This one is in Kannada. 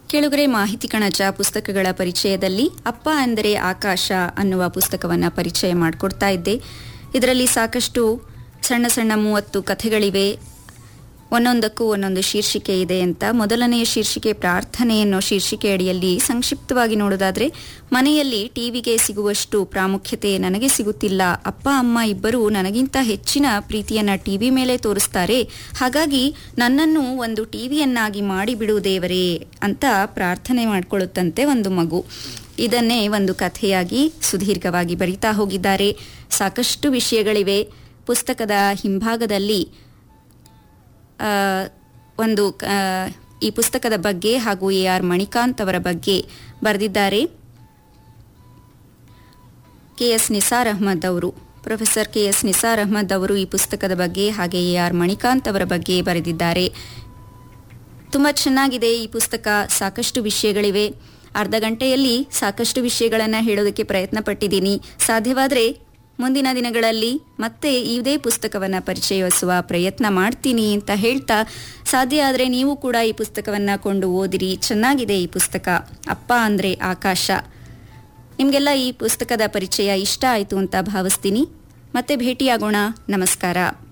ಕೆಳಗರೆ ಮಾಹಿತಿ ಕಣಜ ಪುಸ್ತಕಗಳ ಪರಿಚಯದಲ್ಲಿ ಅಪ್ಪ ಅಂದರೆ ಆಕಾಶ ಅನ್ನುವ ಪುಸ್ತಕವನ್ನು ಪರಿಚಯ ಮಾಡಿಕೊಡ್ತಾ ಇದ್ದೆ ಇದರಲ್ಲಿ ಸಾಕಷ್ಟು ಸಣ್ಣ ಸಣ್ಣ ಮೂವತ್ತು ಕಥೆಗಳಿವೆ ಒಂದೊಂದಕ್ಕೂ ಒಂದೊಂದು ಶೀರ್ಷಿಕೆ ಇದೆ ಅಂತ ಮೊದಲನೆಯ ಶೀರ್ಷಿಕೆ ಪ್ರಾರ್ಥನೆ ಅನ್ನೋ ಶೀರ್ಷಿಕೆ ಅಡಿಯಲ್ಲಿ ಸಂಕ್ಷಿಪ್ತವಾಗಿ ನೋಡೋದಾದ್ರೆ ಮನೆಯಲ್ಲಿ ಟಿವಿಗೆ ಸಿಗುವಷ್ಟು ಪ್ರಾಮುಖ್ಯತೆ ನನಗೆ ಸಿಗುತ್ತಿಲ್ಲ ಅಪ್ಪ ಅಮ್ಮ ಇಬ್ಬರು ನನಗಿಂತ ಹೆಚ್ಚಿನ ಪ್ರೀತಿಯನ್ನ ಟಿವಿ ಮೇಲೆ ತೋರಿಸ್ತಾರೆ ಹಾಗಾಗಿ ನನ್ನನ್ನು ಒಂದು ಟಿವಿಯನ್ನಾಗಿ ಮಾಡಿಬಿಡು ದೇವರೇ ಅಂತ ಪ್ರಾರ್ಥನೆ ಮಾಡಿಕೊಳ್ಳುತ್ತಂತೆ ಒಂದು ಮಗು ಇದನ್ನೇ ಒಂದು ಕಥೆಯಾಗಿ ಸುದೀರ್ಘವಾಗಿ ಬರಿತಾ ಹೋಗಿದ್ದಾರೆ ಸಾಕಷ್ಟು ವಿಷಯಗಳಿವೆ ಪುಸ್ತಕದ ಹಿಂಭಾಗದಲ್ಲಿ ಆ, ಒಂದು ಆ, ಈ ಪುಸ್ತಕದ ಬಗ್ಗೆ ಹಾಗೂ ಎ ಆರ್ ಮಣಿಕಾಂತ್ ಅವರ ಬಗ್ಗೆ ಬರೆದಿದ್ದಾರೆ ಕೆ ಎಸ್ ನಿಸಾರ್ ಅಹ್ಮದ್ ಅವರು professor K S Nisar Ahmed ಅವರು ಈ ಪುಸ್ತಕದ ಬಗ್ಗೆ ಹಾಗೆ ಎ ಆರ್ ಮಣಿಕಾಂತ್ ಅವರ ಬಗ್ಗೆ ಬರೆದಿದ್ದಾರೆ ತುಂಬ ಚೆನ್ನಾಗಿದೆ ಈ ಪುಸ್ತಕ ಸಾಕಷ್ಟು ವಿಷಯಗಳಿವೆ ಅರ್ಧ ಗಂಟೆಯಲ್ಲಿ ಸಾಕಷ್ಟು ವಿಷಯಗಳನ್ನು ಹೇಳೋದಕ್ಕೆ ಪ್ರಯತ್ನ ಪಟ್ಟಿದ್ದೀನಿ ಸಾಧ್ಯವಾದರೆ ಮುಂದಿನ ದಿನಗಳಲ್ಲಿ ಮತ್ತೆ ಇದೇ ಪುಸ್ತಕವನ್ನು ಪರಿಚಯಿಸುವ ಪ್ರಯತ್ನ ಮಾಡ್ತೀನಿ ಅಂತ ಹೇಳ್ತಾ ಸಾಧ್ಯ ಆದರೆ ನೀವು ಕೂಡ ಈ ಪುಸ್ತಕವನ್ನು ಕೊಂಡು ಓದಿರಿ ಚೆನ್ನಾಗಿದೆ ಈ ಪುಸ್ತಕ ಅಪ್ಪ ಅಂದರೆ ಆಕಾಶ ನಿಮಗೆಲ್ಲ ಈ ಪುಸ್ತಕದ ಪರಿಚಯ ಇಷ್ಟ ಆಯಿತು ಅಂತ ಭಾವಿಸ್ತೀನಿ ಮತ್ತೆ ಭೇಟಿಯಾಗೋಣ ನಮಸ್ಕಾರ